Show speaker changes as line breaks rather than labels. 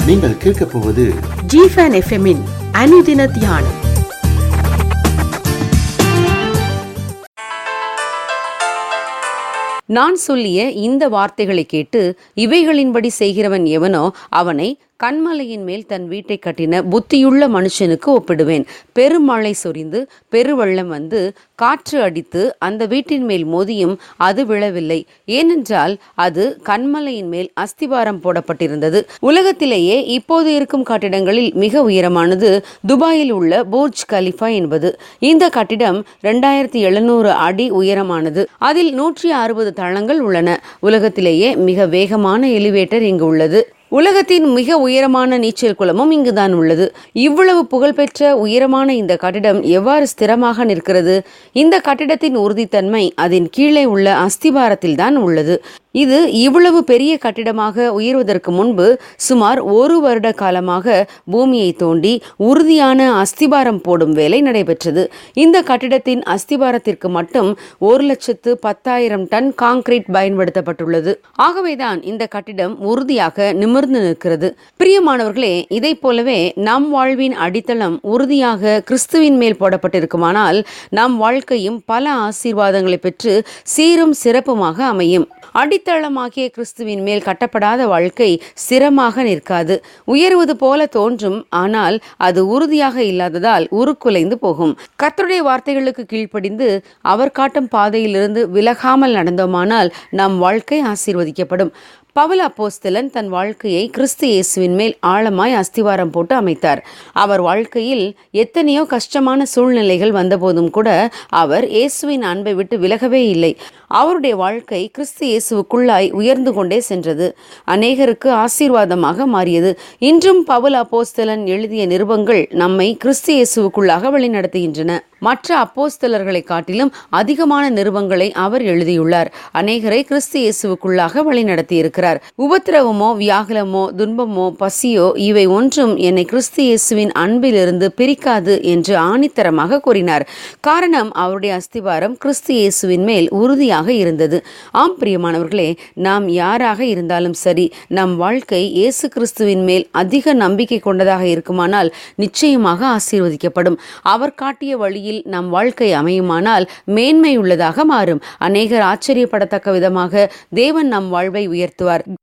நீங்கள் கேட்கப் போவது
ஜிஃபன் எஃப்எம்மின் அனுதின தியானம்
நான் சொல்லிய இந்த வார்த்தைகளை கேட்டு இவைகளின்படி செய்கிறவன் எவனோ அவனை கண்மலையின் மேல் தன் வீட்டை கட்டின புத்தியுள்ள மனுஷனுக்கு ஒப்பிடுவேன் பெருமழை சொரிந்து பெருவெள்ளம் வந்து காற்று அடித்து அந்த வீட்டின் மேல் மோதியும் அது விழவில்லை ஏனென்றால் அது கண்மலையின் மேல் அஸ்திவாரம் போடப்பட்டிருந்தது உலகத்திலேயே இப்போது இருக்கும் கட்டிடங்களில் மிக உயரமானது துபாயில் உள்ள பூர்ஜ் கலிஃபா என்பது இந்த கட்டிடம் ரெண்டாயிரத்தி எழுநூறு அடி உயரமானது அதில் நூற்றி அறுபது தளங்கள் உள்ளன உலகத்திலேயே மிக வேகமான எலிவேட்டர் இங்கு உள்ளது உலகத்தின் மிக உயரமான நீச்சல் குளமும் இங்குதான் உள்ளது இவ்வளவு புகழ்பெற்ற உயரமான இந்த கட்டிடம் எவ்வாறு ஸ்திரமாக நிற்கிறது இந்த கட்டிடத்தின் உறுதித்தன்மை அதன் கீழே உள்ள அஸ்திவாரத்தில் தான் உள்ளது இது இவ்வளவு பெரிய கட்டிடமாக உயர்வதற்கு முன்பு சுமார் ஒரு வருட காலமாக பூமியை தோண்டி உறுதியான அஸ்திபாரம் போடும் வேலை நடைபெற்றது இந்த கட்டிடத்தின் அஸ்திபாரத்திற்கு மட்டும் ஒரு லட்சத்து பத்தாயிரம் டன் காங்கிரீட் பயன்படுத்தப்பட்டுள்ளது ஆகவேதான் இந்த கட்டிடம் உறுதியாக நிமிர்ந்து நிற்கிறது பிரியமானவர்களே இதைப் போலவே நம் வாழ்வின் அடித்தளம் உறுதியாக கிறிஸ்துவின் மேல் போடப்பட்டிருக்குமானால் நம் வாழ்க்கையும் பல ஆசீர்வாதங்களை பெற்று சீரும் சிறப்புமாக அமையும் அடித்தளமாகிய கிறிஸ்துவின் மேல் கட்டப்படாத வாழ்க்கை ஸ்திரமாக நிற்காது உயர்வது போல தோன்றும் ஆனால் அது உறுதியாக இல்லாததால் உருக்குலைந்து போகும் கர்த்தருடைய வார்த்தைகளுக்கு கீழ்ப்படிந்து அவர் காட்டும் பாதையிலிருந்து விலகாமல் நடந்தோமானால் நம் வாழ்க்கை ஆசீர்வதிக்கப்படும் பவுல் அப்போஸ்தலன் தன் வாழ்க்கையை கிறிஸ்து இயேசுவின் மேல் ஆழமாய் அஸ்திவாரம் போட்டு அமைத்தார் அவர் வாழ்க்கையில் எத்தனையோ கஷ்டமான சூழ்நிலைகள் வந்தபோதும் கூட அவர் இயேசுவின் அன்பை விட்டு விலகவே இல்லை அவருடைய வாழ்க்கை கிறிஸ்து இயேசுவுக்குள்ளாய் உயர்ந்து கொண்டே சென்றது அநேகருக்கு ஆசீர்வாதமாக மாறியது இன்றும் பவுல் அப்போஸ்தலன் எழுதிய நிருபங்கள் நம்மை கிறிஸ்து இயேசுவுக்குள்ளாக வழிநடத்துகின்றன மற்ற அப்போஸ்தலர்களை காட்டிலும் அதிகமான நிருபங்களை அவர் எழுதியுள்ளார் அநேகரை கிறிஸ்து இயேசுவுக்குள்ளாக வழிநடத்தியிருக்கிறார் உபத்திரவமோ வியாகுலமோ துன்பமோ பசியோ இவை ஒன்றும் என்னை கிறிஸ்து இயேசுவின் அன்பிலிருந்து பிரிக்காது என்று ஆணித்தரமாக கூறினார் காரணம் அவருடைய அஸ்திவாரம் கிறிஸ்து இயேசுவின் மேல் உறுதியாக இருந்தது ஆம் பிரியமானவர்களே நாம் யாராக இருந்தாலும் சரி நம் வாழ்க்கை இயேசு கிறிஸ்துவின் மேல் அதிக நம்பிக்கை கொண்டதாக இருக்குமானால் நிச்சயமாக ஆசீர்வதிக்கப்படும் அவர் காட்டிய வழியில் நம் வாழ்க்கை அமையுமானால் மேன்மை உள்ளதாக மாறும் அநேகர் ஆச்சரியப்படத்தக்க விதமாக தேவன் நம் வாழ்வை உயர்த்துவார்